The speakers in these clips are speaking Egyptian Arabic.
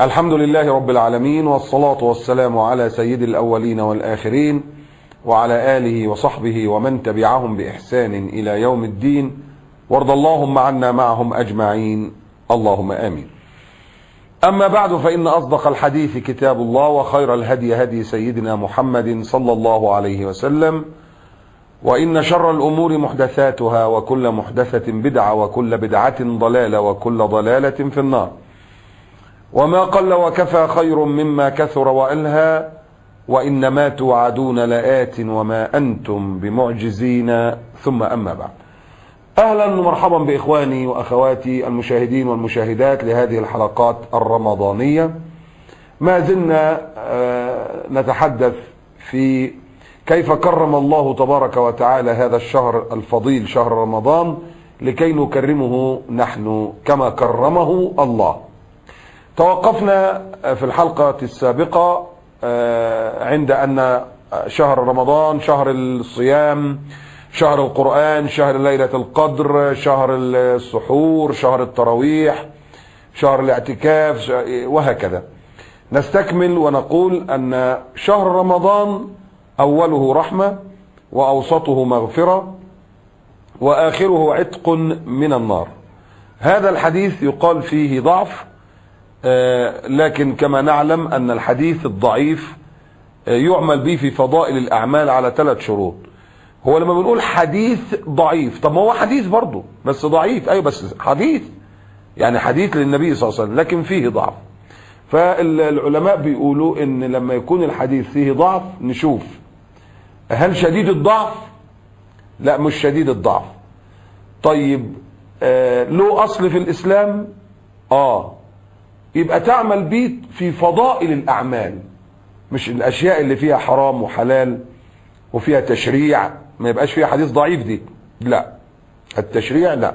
الحمد لله رب العالمين والصلاة والسلام على سيد الأولين والآخرين وعلى آله وصحبه ومن تبعهم بإحسان إلى يوم الدين وارض اللهم عنا معهم أجمعين اللهم آمين أما بعد فإن أصدق الحديث كتاب الله وخير الهدي هدي سيدنا محمد صلى الله عليه وسلم وإن شر الأمور محدثاتها وكل محدثة بدعة وكل بدعة ضلالة وكل ضلالة في النار وما قل وكفى خير مما كثر وألهى وإنما توعدون لآت وما أنتم بمعجزين ثم أما بعد أهلا ومرحبا بإخواني وأخواتي المشاهدين والمشاهدات لهذه الحلقات الرمضانية ما زلنا نتحدث في كيف كرم الله تبارك وتعالى هذا الشهر الفضيل شهر رمضان لكي نكرمه نحن كما كرمه الله توقفنا في الحلقة السابقة عند أن شهر رمضان شهر الصيام شهر القرآن شهر ليلة القدر شهر السحور شهر التراويح شهر الاعتكاف وهكذا نستكمل ونقول أن شهر رمضان أوله رحمة وأوسطه مغفرة وآخره عتق من النار هذا الحديث يقال فيه ضعف لكن كما نعلم أن الحديث الضعيف يعمل به في فضائل الأعمال على ثلاث شروط هو لما بنقول حديث ضعيف طب ما هو حديث برضه بس ضعيف أيوة بس حديث يعني حديث للنبي صلى الله عليه وسلم لكن فيه ضعف فالعلماء بيقولوا ان لما يكون الحديث فيه ضعف نشوف هل شديد الضعف لا مش شديد الضعف طيب آه له اصل في الاسلام اه يبقى تعمل بيه في فضائل الاعمال مش الاشياء اللي فيها حرام وحلال وفيها تشريع ما يبقاش فيها حديث ضعيف دي لا التشريع لا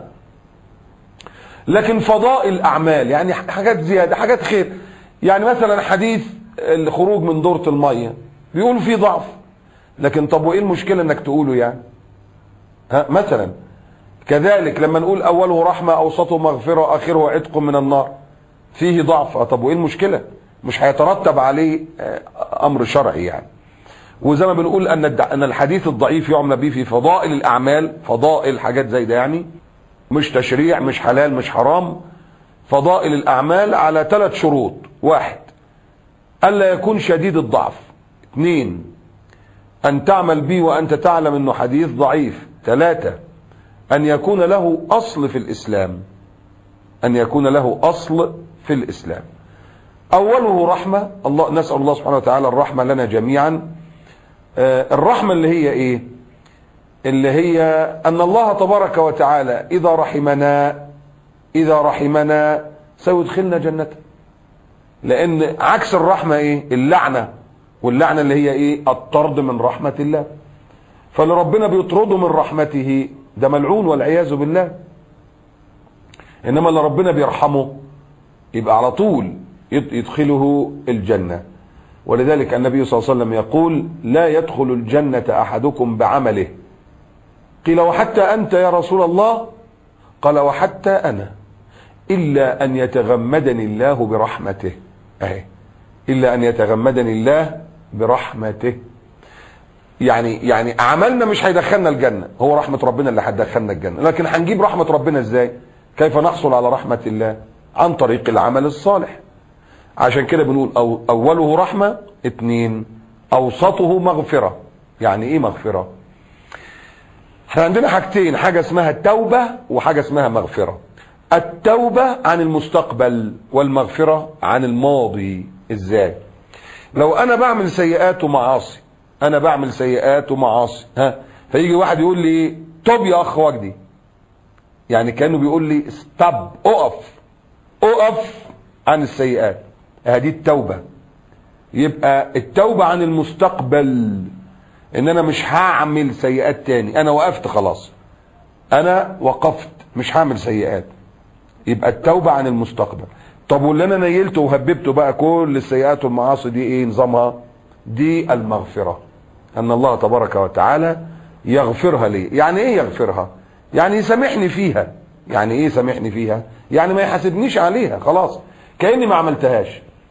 لكن فضائل اعمال يعني حاجات زياده حاجات خير يعني مثلا حديث الخروج من دورة المية بيقولوا فيه ضعف لكن طب وايه المشكلة انك تقوله يعني ها مثلا كذلك لما نقول اوله رحمة اوسطه مغفرة اخره عتق من النار فيه ضعف طب وايه المشكلة مش هيترتب عليه امر شرعي يعني وزي ما بنقول ان ان الحديث الضعيف يعمل به في فضائل الاعمال فضائل حاجات زي ده يعني مش تشريع مش حلال مش حرام فضائل الأعمال على ثلاث شروط واحد ألا يكون شديد الضعف اثنين أن تعمل به وأنت تعلم أنه حديث ضعيف ثلاثة أن يكون له أصل في الإسلام أن يكون له أصل في الإسلام أوله رحمة الله نسأل الله سبحانه وتعالى الرحمة لنا جميعا الرحمة اللي هي إيه اللي هي أن الله تبارك وتعالى إذا رحمنا إذا رحمنا سيدخلنا جنته لأن عكس الرحمة إيه اللعنة واللعنة اللي هي إيه الطرد من رحمة الله فاللي ربنا بيطرده من رحمته ده ملعون والعياذ بالله إنما اللي ربنا بيرحمه يبقى على طول يدخله الجنة ولذلك النبي صلى الله عليه وسلم يقول لا يدخل الجنة أحدكم بعمله قيل وحتى أنت يا رسول الله قال وحتى أنا إلا أن يتغمدني الله برحمته أهي إلا أن يتغمدني الله برحمته يعني يعني عملنا مش هيدخلنا الجنة هو رحمة ربنا اللي هتدخلنا الجنة لكن هنجيب رحمة ربنا ازاي كيف نحصل على رحمة الله عن طريق العمل الصالح عشان كده بنقول أو أوله رحمة اتنين أوسطه مغفرة يعني ايه مغفرة احنا عندنا حاجتين حاجة اسمها التوبة وحاجة اسمها مغفرة التوبة عن المستقبل والمغفرة عن الماضي ازاي لو انا بعمل سيئات ومعاصي انا بعمل سيئات ومعاصي ها فيجي واحد يقول لي توب يا اخ وجدي يعني كانه بيقول لي ستوب اقف اقف عن السيئات هذه التوبة يبقى التوبة عن المستقبل ان انا مش هعمل سيئات تاني انا وقفت خلاص انا وقفت مش هعمل سيئات يبقى التوبة عن المستقبل طب واللي انا نيلته وهببته بقى كل السيئات والمعاصي دي ايه نظامها دي المغفرة ان الله تبارك وتعالى يغفرها لي يعني ايه يغفرها يعني يسامحني فيها يعني ايه يسامحني فيها يعني ما يحاسبنيش عليها خلاص كاني ما عملتهاش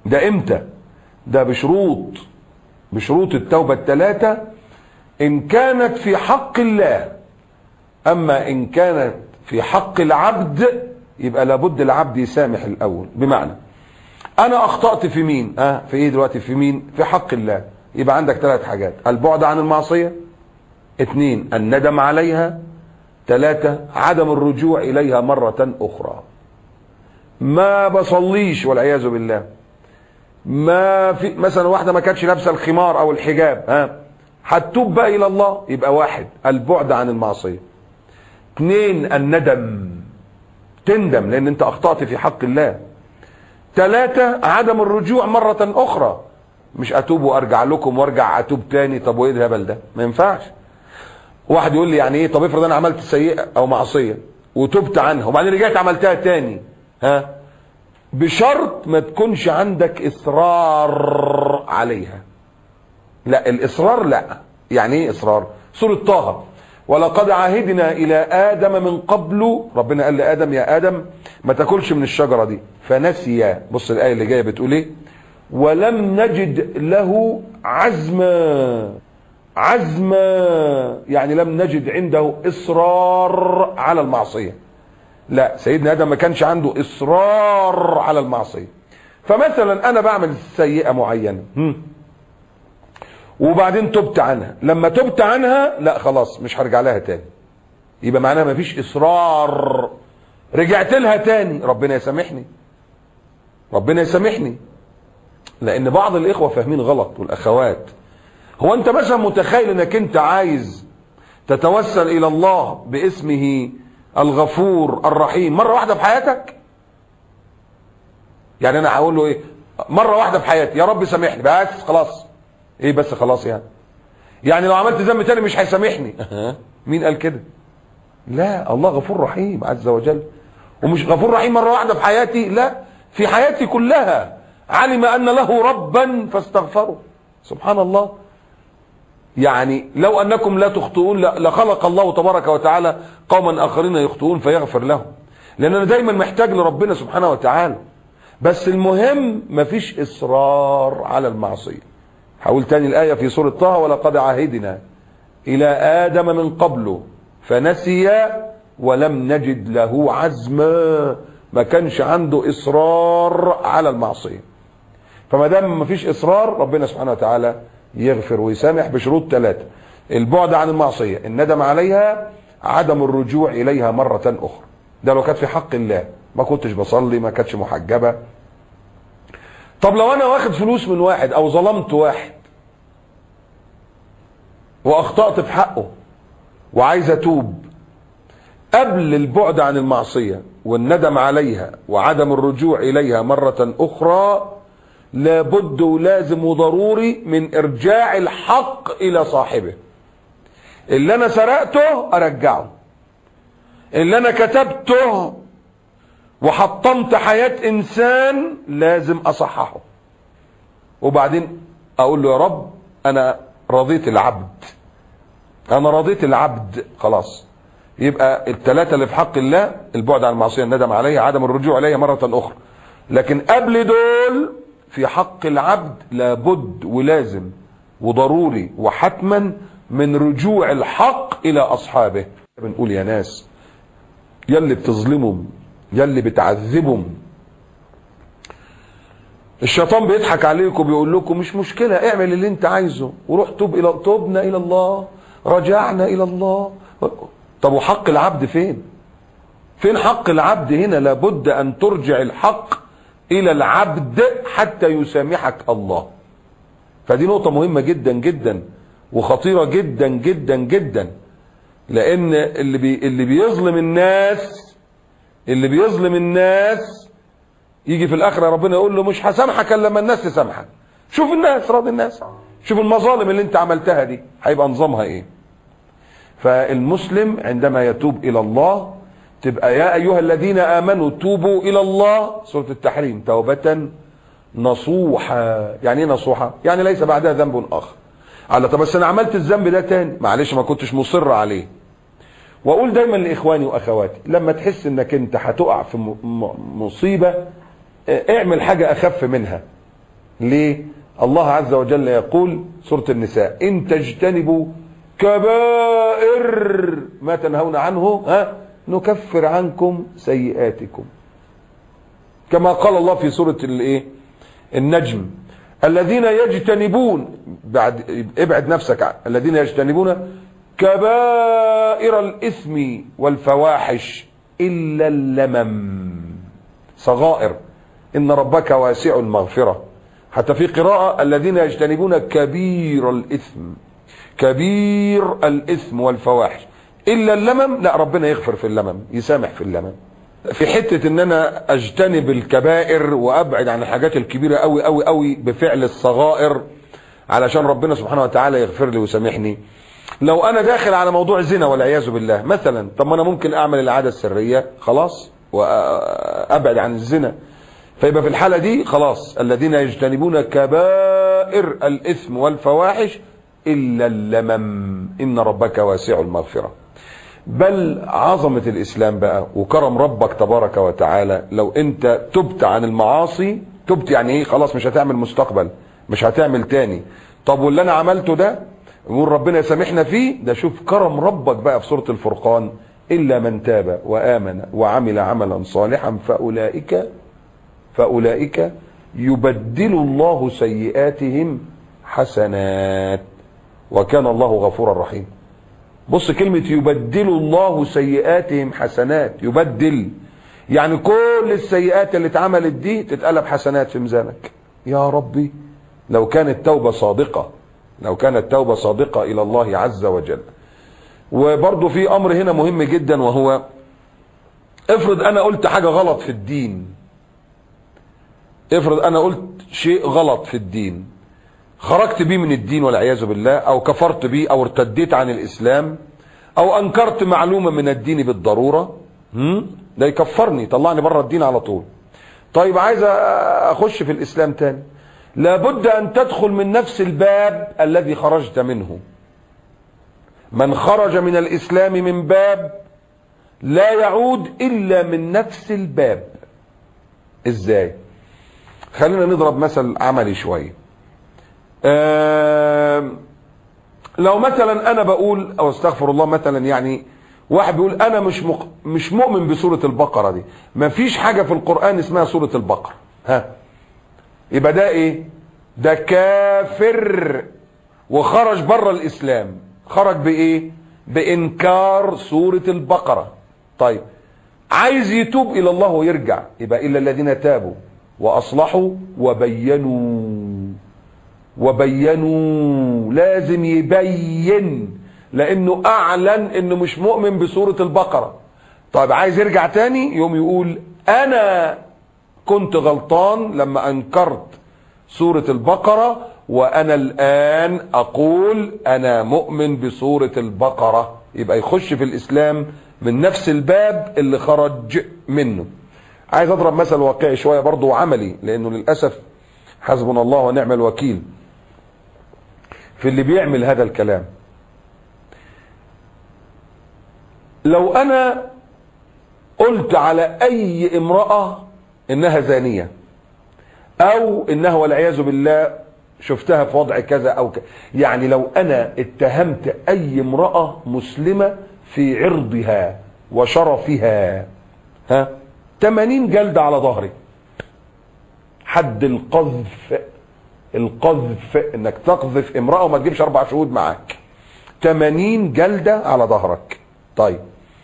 ده امتى ده بشروط بشروط التوبة الثلاثة ان كانت في حق الله اما ان كانت في حق العبد يبقى لابد العبد يسامح الاول بمعنى انا اخطأت في مين اه في ايه دلوقتي في مين في حق الله يبقى عندك ثلاث حاجات البعد عن المعصية اثنين الندم عليها ثلاثة عدم الرجوع اليها مرة اخرى ما بصليش والعياذ بالله ما في مثلا واحدة ما كانتش لابسة الخمار او الحجاب ها هتتوب بقى الى الله يبقى واحد البعد عن المعصية اثنين الندم تندم لان انت اخطأت في حق الله ثلاثة عدم الرجوع مرة اخرى مش اتوب وارجع لكم وارجع اتوب تاني طب وايه الهبل ده ما ينفعش واحد يقول لي يعني ايه طب افرض انا عملت سيئة او معصية وتبت عنها وبعدين رجعت عملتها تاني ها بشرط ما تكونش عندك اصرار عليها لا الاصرار لا يعني ايه اصرار سورة طه ولقد عهدنا الى ادم من قبل ربنا قال لادم يا ادم ما تاكلش من الشجره دي فنسي بص الايه اللي جايه بتقول ايه ولم نجد له عزما عزما يعني لم نجد عنده اصرار على المعصيه لا سيدنا ادم ما كانش عنده اصرار على المعصيه فمثلا انا بعمل سيئه معينه هم. وبعدين تبت عنها لما تبت عنها لا خلاص مش هرجع لها تاني يبقى معناها مفيش اصرار رجعت لها تاني ربنا يسامحني ربنا يسامحني لان بعض الاخوه فاهمين غلط والاخوات هو انت مثلا متخيل انك انت عايز تتوسل الى الله باسمه الغفور الرحيم مره واحده في حياتك يعني انا هقول له ايه مره واحده في حياتي يا رب سامحني بس خلاص ايه بس خلاص يعني يعني لو عملت ذنب تاني مش هيسامحني مين قال كده لا الله غفور رحيم عز وجل ومش غفور رحيم مره واحده في حياتي لا في حياتي كلها علم ان له ربا فاستغفره سبحان الله يعني لو انكم لا تخطئون لخلق الله تبارك وتعالى قوما اخرين يخطئون فيغفر لهم لان انا دايما محتاج لربنا سبحانه وتعالى بس المهم مفيش اصرار على المعصيه حاول تاني الآية في سورة طه ولقد عهدنا إلى آدم من قبل فنسي ولم نجد له عزما ما كانش عنده إصرار على المعصية فما دام ما فيش إصرار ربنا سبحانه وتعالى يغفر ويسامح بشروط ثلاثة البعد عن المعصية الندم عليها عدم الرجوع إليها مرة أخرى ده لو كانت في حق الله ما كنتش بصلي ما كانتش محجبة طب لو انا واخد فلوس من واحد او ظلمت واحد واخطأت في حقه وعايز اتوب قبل البعد عن المعصية والندم عليها وعدم الرجوع اليها مرة اخرى لابد ولازم وضروري من ارجاع الحق الى صاحبه اللي انا سرقته ارجعه اللي انا كتبته وحطمت حياة انسان لازم اصححه وبعدين اقول له يا رب انا رضيت العبد انا رضيت العبد خلاص يبقى الثلاثة اللي في حق الله البعد عن المعصية الندم عليها عدم الرجوع اليها مرة اخرى لكن قبل دول في حق العبد لابد ولازم وضروري وحتما من رجوع الحق الى اصحابه بنقول يا ناس يلي بتظلمهم يلي بتعذبهم الشيطان بيضحك عليكم بيقول لكم مش مشكلة اعمل اللي انت عايزه وروح توب الى توبنا الى الله رجعنا الى الله طب وحق العبد فين فين حق العبد هنا لابد ان ترجع الحق الى العبد حتى يسامحك الله فدي نقطة مهمة جدا جدا وخطيرة جدا جدا جدا لان اللي بي اللي بيظلم الناس اللي بيظلم الناس يجي في الاخره ربنا يقول له مش هسامحك الا لما الناس تسامحك شوف الناس راضي الناس شوف المظالم اللي انت عملتها دي هيبقى نظامها ايه فالمسلم عندما يتوب الى الله تبقى يا ايها الذين امنوا توبوا الى الله سوره التحريم توبه نصوحا يعني ايه نصوحا يعني ليس بعدها ذنب اخر على طب بس انا عملت الذنب ده تاني معلش ما كنتش مصر عليه واقول دايما لاخواني واخواتي لما تحس انك انت هتقع في مصيبه اعمل حاجه اخف منها ليه الله عز وجل يقول سورة النساء إن تجتنبوا كبائر ما تنهون عنه ها نكفر عنكم سيئاتكم كما قال الله في سورة الايه النجم الذين يجتنبون بعد ابعد نفسك الذين يجتنبون كبائر الإثم والفواحش إلا اللمم صغائر إن ربك واسع المغفرة حتى في قراءة الذين يجتنبون كبير الإثم كبير الإثم والفواحش إلا اللمم لا ربنا يغفر في اللمم يسامح في اللمم في حتة ان انا اجتنب الكبائر وابعد عن الحاجات الكبيرة قوي قوي قوي بفعل الصغائر علشان ربنا سبحانه وتعالى يغفر لي ويسامحني لو انا داخل على موضوع زنا والعياذ بالله مثلا طب ما انا ممكن اعمل العادة السرية خلاص وابعد عن الزنا فيبقى في الحالة دي خلاص الذين يجتنبون كبائر الاثم والفواحش الا اللمم ان ربك واسع المغفره بل عظمة الإسلام بقى وكرم ربك تبارك وتعالى لو أنت تبت عن المعاصي تبت يعني إيه خلاص مش هتعمل مستقبل مش هتعمل تاني طب واللي أنا عملته ده يقول ربنا يسامحنا فيه ده شوف كرم ربك بقى في سورة الفرقان إلا من تاب وآمن وعمل عملا صالحا فأولئك فأولئك يبدل الله سيئاتهم حسنات وكان الله غفورا رحيما بص كلمة يبدل الله سيئاتهم حسنات يبدل يعني كل السيئات اللي اتعملت دي تتقلب حسنات في ميزانك يا ربي لو كانت توبة صادقة لو كانت توبة صادقة إلى الله عز وجل وبرضه في أمر هنا مهم جدا وهو افرض أنا قلت حاجة غلط في الدين افرض أنا قلت شيء غلط في الدين خرجت بيه من الدين والعياذ بالله او كفرت بيه او ارتديت عن الاسلام او انكرت معلومة من الدين بالضرورة ده يكفرني طلعني بره الدين على طول طيب عايز اخش في الاسلام تاني لابد ان تدخل من نفس الباب الذي خرجت منه من خرج من الاسلام من باب لا يعود الا من نفس الباب ازاي خلينا نضرب مثل عملي شويه لو مثلا انا بقول او استغفر الله مثلا يعني واحد بيقول انا مش مق... مش مؤمن بسوره البقره دي ما فيش حاجه في القران اسمها سوره البقره ها يبقى ده ايه ده كافر وخرج بره الاسلام خرج بايه بانكار سوره البقره طيب عايز يتوب الى الله ويرجع يبقى الا الذين تابوا واصلحوا وبينوا وبينوا لازم يبين لانه اعلن انه مش مؤمن بسورة البقرة طيب عايز يرجع تاني يوم يقول انا كنت غلطان لما انكرت سورة البقرة وانا الان اقول انا مؤمن بسورة البقرة يبقى يخش في الاسلام من نفس الباب اللي خرج منه عايز اضرب مثل واقعي شوية برضه وعملي لانه للأسف حسبنا الله ونعم الوكيل في اللي بيعمل هذا الكلام لو انا قلت على اي امرأة انها زانية او انها والعياذ بالله شفتها في وضع كذا او كذا يعني لو انا اتهمت اي امرأة مسلمة في عرضها وشرفها ها 80 جلدة على ظهري حد القذف القذف انك تقذف امرأة وما تجيبش اربع شهود معاك 80 جلدة على ظهرك طيب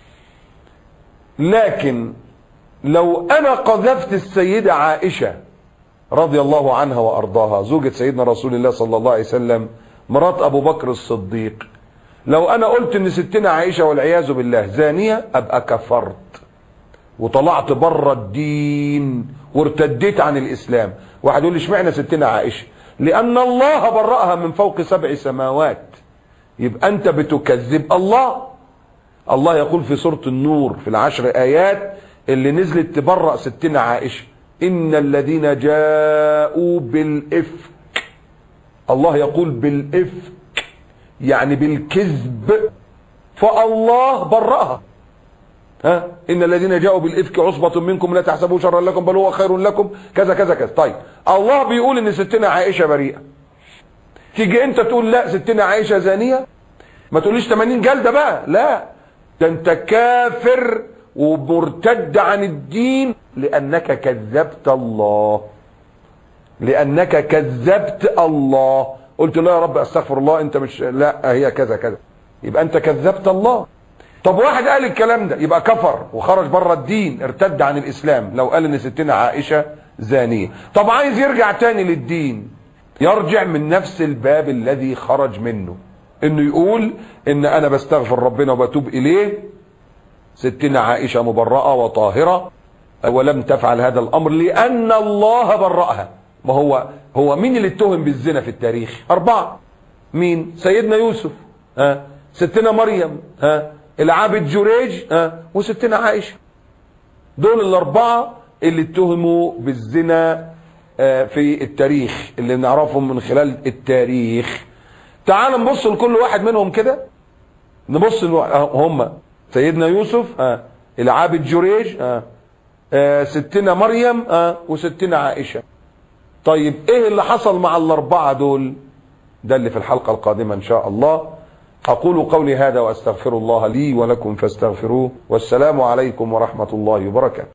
لكن لو انا قذفت السيدة عائشة رضي الله عنها وارضاها زوجة سيدنا رسول الله صلى الله عليه وسلم مرات ابو بكر الصديق لو انا قلت ان ستنا عائشة والعياذ بالله زانية ابقى كفرت وطلعت بره الدين وارتديت عن الاسلام واحد يقول لي اشمعنى ستنا عائشه لان الله برأها من فوق سبع سماوات يبقى انت بتكذب الله الله يقول في سورة النور في العشر ايات اللي نزلت تبرأ ستنا عائشة ان الذين جاءوا بالافك الله يقول بالافك يعني بالكذب فالله برأها ها ان الذين جاءوا بالافك عصبه منكم لا تحسبوا شرا لكم بل هو خير لكم كذا كذا كذا طيب الله بيقول ان ستنا عائشه بريئه تيجي انت تقول لا ستنا عائشه زانيه ما تقوليش 80 جلده بقى لا ده انت كافر ومرتد عن الدين لانك كذبت الله لانك كذبت الله قلت لا يا رب استغفر الله انت مش لا هي كذا كذا يبقى انت كذبت الله طب واحد قال الكلام ده يبقى كفر وخرج بره الدين ارتد عن الاسلام لو قال ان ستنا عائشه زانيه طب عايز يرجع تاني للدين يرجع من نفس الباب الذي خرج منه انه يقول ان انا بستغفر ربنا وبتوب اليه ستنا عائشه مبرأه وطاهره ولم تفعل هذا الامر لان الله برأها ما هو هو مين اللي اتهم بالزنا في التاريخ اربعه مين سيدنا يوسف ها ستنا مريم ها العابد جريج ها وستنا عائشه دول الاربعه اللي اتهموا بالزنا في التاريخ اللي نعرفهم من خلال التاريخ تعال نبص لكل واحد منهم كده نبص هم سيدنا يوسف ها العابد جريج ها ستنا مريم ها وستنا عائشه طيب ايه اللي حصل مع الاربعه دول ده اللي في الحلقه القادمه ان شاء الله اقول قولي هذا واستغفر الله لي ولكم فاستغفروه والسلام عليكم ورحمه الله وبركاته